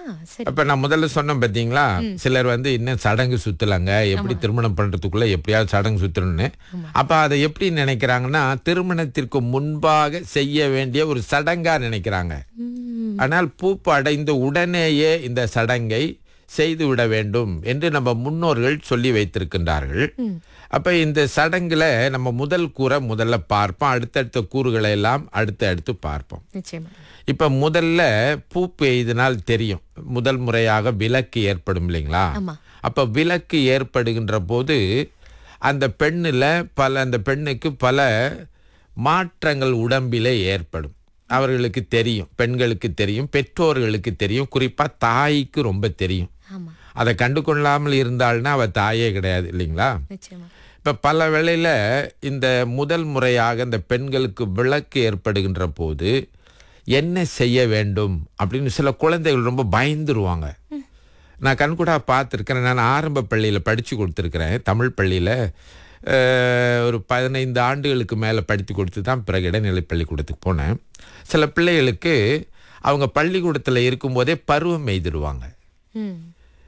சரி அப்ப நான் முதல்ல சொன்னேன் பாத்தீங்களா சிலர் வந்து இன்னும் சடங்கு சுத்தலாங்க எப்படி திருமணம் பண்றதுக்குள்ள எப்படியாவது சடங்கு சுத்தணும்னு அப்ப அதை எப்படி நினைக்கிறாங்கன்னா திருமணத்திற்கு முன்பாக செய்ய வேண்டிய ஒரு சடங்கா நினைக்கிறாங்க ம், ஆனால் பூப்பு அடைந்த உடனேயே இந்த சடங்கை செய்து விட வேண்டும் என்று நம்ம முன்னோர்கள் சொல்லி வைத்திருக்கின்றார்கள் அப்ப இந்த சடங்குல நம்ம முதல் கூரை முதல்ல பார்ப்போம் அடுத்தடுத்த கூறுகளை எல்லாம் அடுத்து அடுத்து பார்ப்போம் நிச்சயமா இப்ப முதல்ல பூப்பு எய்தினால் தெரியும் முதல் முறையாக விலக்கு ஏற்படும் இல்லைங்களா ஆமா. அப்ப விலக்கு ஏற்படுகின்ற போது அந்த பெண்ணுல பல அந்த பெண்ணுக்கு பல மாற்றங்கள் உடம்பிலே ஏற்படும் அவர்களுக்கு தெரியும் பெண்களுக்கு தெரியும் பெற்றோர்களுக்கு தெரியும் குறிப்பா தாய்க்கு ரொம்ப தெரியும் ஆமா அதை கண்டு கொள்ளாமல் இருந்தாள்னா அவ தாயே கிடையாது இல்லைங்களா நிச்சயமா இப்ப பல வேளையில இந்த முதல் முறையாக இந்த பெண்களுக்கு விளக்கு ஏற்படுகின்ற போது என்ன செய்ய வேண்டும் அப்படின்னு சில குழந்தைகள் ரொம்ப பயந்துருவாங்க நான் கண்கூடா பார்த்துருக்கிறேன் நான் ஆரம்ப பள்ளியில் படித்து கொடுத்துருக்கிறேன் தமிழ் பள்ளியில் ஒரு பதினைந்து ஆண்டுகளுக்கு மேலே படித்து கொடுத்து தான் பிறகு இடைநிலை பள்ளிக்கூடத்துக்கு போனேன் சில பிள்ளைகளுக்கு அவங்க பள்ளிக்கூடத்தில் இருக்கும்போதே பருவம் எய்திடுவாங்க ம்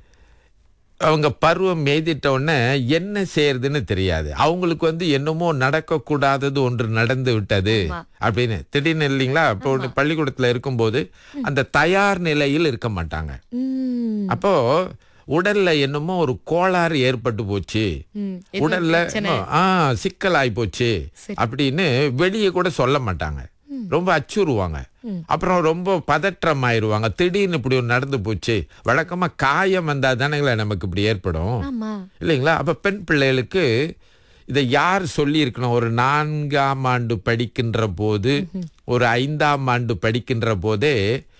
அவங்க பருவம் எய்திட்ட உடனே என்ன செய்யறதுன்னு தெரியாது அவங்களுக்கு வந்து என்னமோ நடக்கக்கூடாதது ஒன்று நடந்து விட்டது ஆமா. அப்படின்னு திடீர்னு இல்லைங்களா இப்போ ஒண்ணு பள்ளிக்கூடத்துல இருக்கும்போது அந்த தயார் நிலையில் இருக்க மாட்டாங்க ம் அப்போ உடல்ல என்னமோ ஒரு கோளாறு ஏற்பட்டு போச்சு ம் ஏதோ உடல்ல பிரச்சனை. ஆ சிக்கலாய் போச்சு சரி. அப்படின்னு வெளியே கூட சொல்ல மாட்டாங்க ரொம்ப அச்சுறுவாங்க அப்புறம் ரொம்ப பதற்றம் ஆயிருவாங்க திடீர்னு இப்படி ஒண்ணு நடந்து போச்சு வழக்கமா காயம் வந்தா தானேங்களா நமக்கு இப்படி ஏற்படும் ஆமா இல்லைங்களா அப்ப பெண் பிள்ளைகளுக்கு இதை யார் சொல்லி இருக்கணும் ஒரு நான்காம் ஆண்டு படிக்கின்ற போது ஒரு ஐந்தாம் ஆண்டு படிக்கின்ற போதே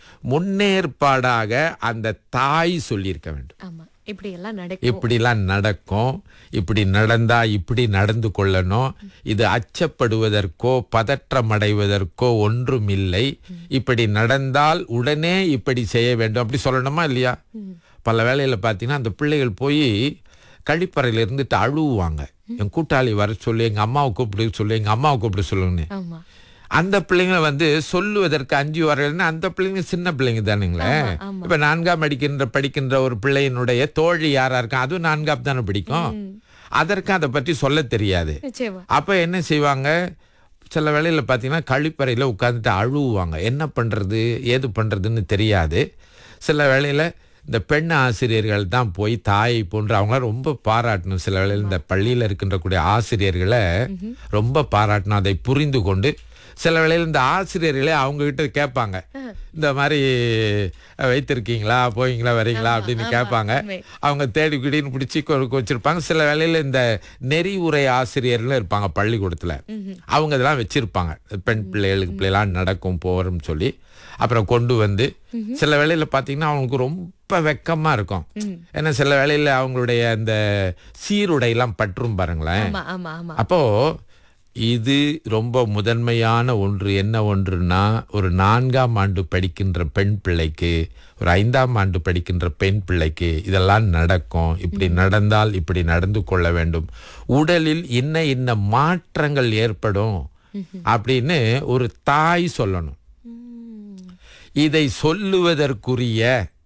முன்னேற்பாடாக அந்த தாய் சொல்லியிருக்க வேண்டும் ஆமா இப்படி எல்லாம் நடக்கும் இப்படிலாம் நடக்கும் இப்படி நடந்தா இப்படி நடந்து கொள்ளணும் இது அச்சப்படுவதற்கோ பதற்றமடைவதற்கோ ஒன்றும் இல்லை இப்படி நடந்தால் உடனே இப்படி செய்ய வேண்டும் அப்படி சொல்லணுமா இல்லையா பல வேளையில பார்த்தீங்கன்னா அந்த பிள்ளைகள் போய் கழிப்பறையில இருந்துட்டு அழுவாங்க என் கூட்டாளி வர சொல்லி எங்க அம்மாவை கூப்பிடு சொல்லி எங்க அம்மாவை கூப்பிட சொல்லுங்கன்னு ஆமா அந்த பிள்ளைங்களை வந்து சொல்லுவதற்கு அஞ்சு வரலன்னா அந்த பிள்ளைங்க சின்ன பிள்ளைங்க தானுங்களே ஆமா, ஆமா. இப்ப நான்காம் படிக்கின்ற படிக்கின்ற ஒரு பிள்ளையினுடைய தோழி யாரா இருக்கா அதுவும் நான்காம் தானே படிக்கும் அதற்கு அதை பற்றி சொல்ல தெரியாது நிச்சயமா அப்ப என்ன செய்வாங்க சில வேளையில பார்த்தீங்கன்னா கழிப்பறையில உட்கார்ந்துட்டு அழுவாங்க என்ன பண்றது ஏது பண்றதுன்னு தெரியாது சில வேளையில இந்த பெண் ஆசிரியர்கள் தான் போய் தாயை போன்று அவங்கள ரொம்ப பாராட்டணும் சில வேளையில இந்த பள்ளியில இருக்கின்ற கூடிய ஆசிரியர்களை ரொம்ப பாராட்டணும் அதை புரிந்து கொண்டு சில வேளையில இந்த ஆசிரியர்களே அவங்க கிட்ட கேட்பாங்க இந்த மாதிரி அஹ், வைத்திருக்கீங்களா போவீங்களா வரீங்களா அப்படின்னு கேட்பாங்க உண்மை. அவங்க தேடி கிடின்னு பிடிச்சி கொ- வச்சிருப்பாங்க சில வேளையில இந்த நெறிவுரை ஆசிரியர்கள் இருப்பாங்க பள்ளிக்கூடத்துல அவங்க இதெல்லாம் வச்சிருப்பாங்க பெண் பிள்ளைகளுக்கு பிள்ளைலாம் நடக்கும் போறோம்னு சொல்லி அப்புறம் கொண்டு வந்து சில வேளையில பாத்தீங்கன்னா அவங்களுக்கு ரொம்ப வெக்கமா இருக்கும் ஏன்னா சில வேளையில அவங்களுடைய அந்த சீருடையெல்லாம் பற்றும் பாருங்களேன் ஆமா ஆமா ஆமா அப்போ இது ரொம்ப முதன்மையான ஒன்று என்ன ஒன்றுனா ஒரு நான்காம் ஆண்டு படிக்கின்ற பெண் பிள்ளைக்கு ஒரு ஐந்தாம் ஆண்டு படிக்கின்ற பெண் பிள்ளைக்கு இதெல்லாம் நடக்கும் இப்படி நடந்தால் இப்படி நடந்து கொள்ள வேண்டும் உடலில் இன்ன இன்ன மாற்றங்கள் ஏற்படும் அப்படின்னு ஒரு தாய் சொல்லணும் ம், இதை சொல்லுவதற்குரிய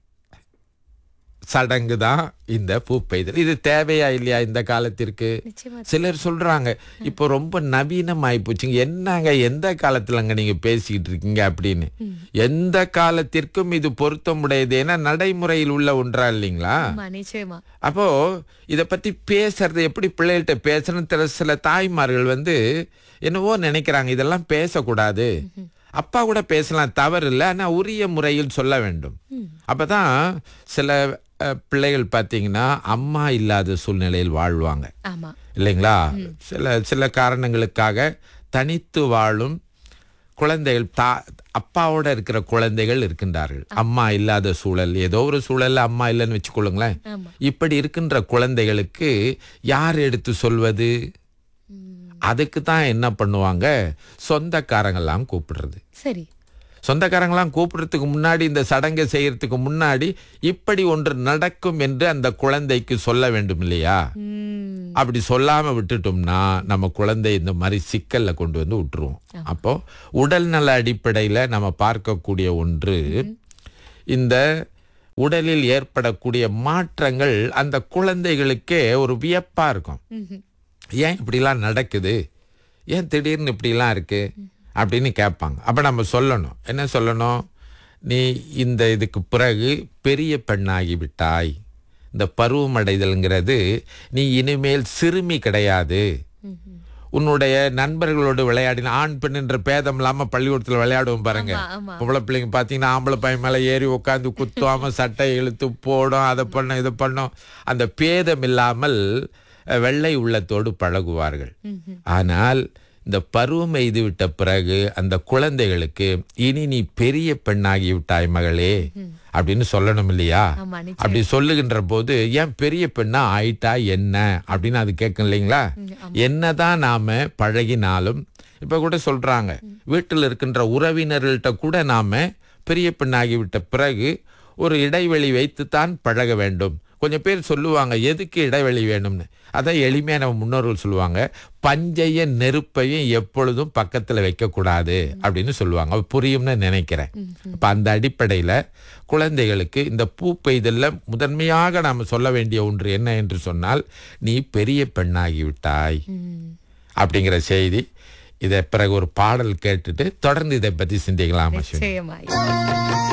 சடங்கு தான் இந்த பூப்பெய்தல் இது தேவையா இல்லையா இந்த காலத்திற்கு நிச்சயமா சிலர் சொல்றாங்க இப்போ ரொம்ப நவீனம் ஆயிப்போச்சுங்க என்னங்க எந்த காலத்துலங்க நீங்க பேசிக்கிட்டு இருக்கீங்க அப்படின்னு எந்த காலத்திற்கும் இது பொருத்தமுடையது ஏன்னா நடைமுறையில் உள்ள ஒன்றா இல்லைங்களா ஆமா நிச்சயமா அப்போ இத பத்தி பேசுறது எப்படி பிள்ளைகள்கிட்ட பேசணும் தெரியல. சில தாய்மார்கள் வந்து என்னவோ நினைக்கிறாங்க இதெல்லாம் பேசக்கூடாது அப்பா கூட பேசலாம் தவறு இல்லை ஆனா உரிய முறையில் சொல்ல வேண்டும் அப்பதான் சில அஹ், பிள்ளைகள் பார்த்தீங்கன்னா அம்மா இல்லாத சூழ்நிலையில் வாழ்வாங்க ஆமா இல்லைங்களா சில சில காரணங்களுக்காக தனித்து வாழும் குழந்தைகள் தா அப்பாவோட இருக்கிற குழந்தைகள் இருக்கின்றார்கள் அம்மா இல்லாத சூழல் ஏதோ ஒரு சூழல்ல அம்மா இல்லைன்னு வச்சுக்கொள்ளுங்களேன் ஆமா இப்படி இருக்கின்ற குழந்தைகளுக்கு யார் எடுத்து சொல்வது அதுக்கு தான் என்ன பண்ணுவாங்க சொந்தக்காரங்கெல்லாம் கூப்பிடுறது சரி சொந்தக்காரங்களாம் கூப்பிடுறதுக்கு முன்னாடி இந்த சடங்கை செய்யறதுக்கு முன்னாடி இப்படி ஒன்று நடக்கும் என்று அந்த குழந்தைக்கு சொல்ல வேண்டும் இல்லையா ம், அப்படி சொல்லாம விட்டுட்டோம்னா நம்ம குழந்தை இந்த மாதிரி சிக்கல்ல கொண்டு வந்து விட்டுருவோம் அப்போ உடல் நல அடிப்படையில நம்ம பார்க்கக்கூடிய ஒன்று இந்த உடலில் ஏற்படக்கூடிய மாற்றங்கள் அந்த குழந்தைகளுக்கே ஒரு வியப்பா இருக்கும் ம்ஹும். ஏன் இப்படிலாம் நடக்குது ஏன் திடீர்னு இப்படிலாம் இருக்கு அப்படின்னு கேட்பாங்க அப்போ நம்ம சொல்லணும் என்ன சொல்லணும் நீ இந்த இதுக்கு பிறகு பெரிய பெண்ணாகி விட்டாய் இந்த பருவமடைதல்ங்கிறது நீ இனிமேல் சிறுமி கிடையாது ம்ஹும். உன்னுடைய நண்பர்களோடு விளையாடின ஆண் பெண் என்ற பேதம் இல்லாம பள்ளிக்கூடத்தில் விளையாடுவோம் பாருங்க ஆமா, ஆமா. பொம்பளை பிள்ளைங்க பார்த்தீங்கன்னா ஆம்பளை பையன் மேலே ஏறி உட்காந்து குத்துவாம சட்டை இழுத்து போடும் அதை பண்ணும் இதை பண்ணும் அந்த பேதம் இல்லாமல் அஹ், வெள்ளை உள்ளத்தோடு பழகுவார்கள் ம்ஹும். ஆனால் இந்த பருவம் எய்து விட்ட பிறகு அந்த குழந்தைகளுக்கு இனி நீ பெரிய பெண்ணாகி விட்டாய் மகளே அப்படின்னு சொல்லணும் இல்லையா ஆமா நிச்சயம் அப்படி சொல்லுகின்ற போது ஏன் பெரிய பெண்ணா ஆயிட்டா என்ன அப்படின்னு அது கேட்கும் இல்லைங்களா என்னதான் நாம பழகினாலும் இப்ப கூட சொல்றாங்க வீட்டில் இருக்கின்ற உறவினர்கள்ட்ட கூட நாம பெரிய பெண்ணாகிவிட்ட பிறகு ஒரு இடைவெளி வைத்துத்தான் பழக வேண்டும் கொஞ்சம் பேர் சொல்லுவாங்க எதுக்கு இடைவெளி வேணும்னு அதான் எளிமையா நம்ம முன்னோர்கள் சொல்லுவாங்க பஞ்சைய நெருப்பையும் எப்பொழுதும் பக்கத்துல வைக்கக்கூடாது அப்படின்னு சொல்லுவாங்க அது புரியும்னு நினைக்கிறேன் அப்ப அந்த அடிப்படையில குழந்தைகளுக்கு இந்த பூ பெய்தல்ல முதன்மையாக நாம் சொல்ல வேண்டிய ஒன்று என்ன என்று சொன்னால் நீ பெரிய பெண்ணாகி விட்டாய் ம். அப்படிங்கிற செய்தி இதை பிறகு ஒரு பாடல் கேட்டுட்டு தொடர்ந்து இதை பத்தி சிந்திக்கலாம் அஸ்வினி நிச்சயமாய்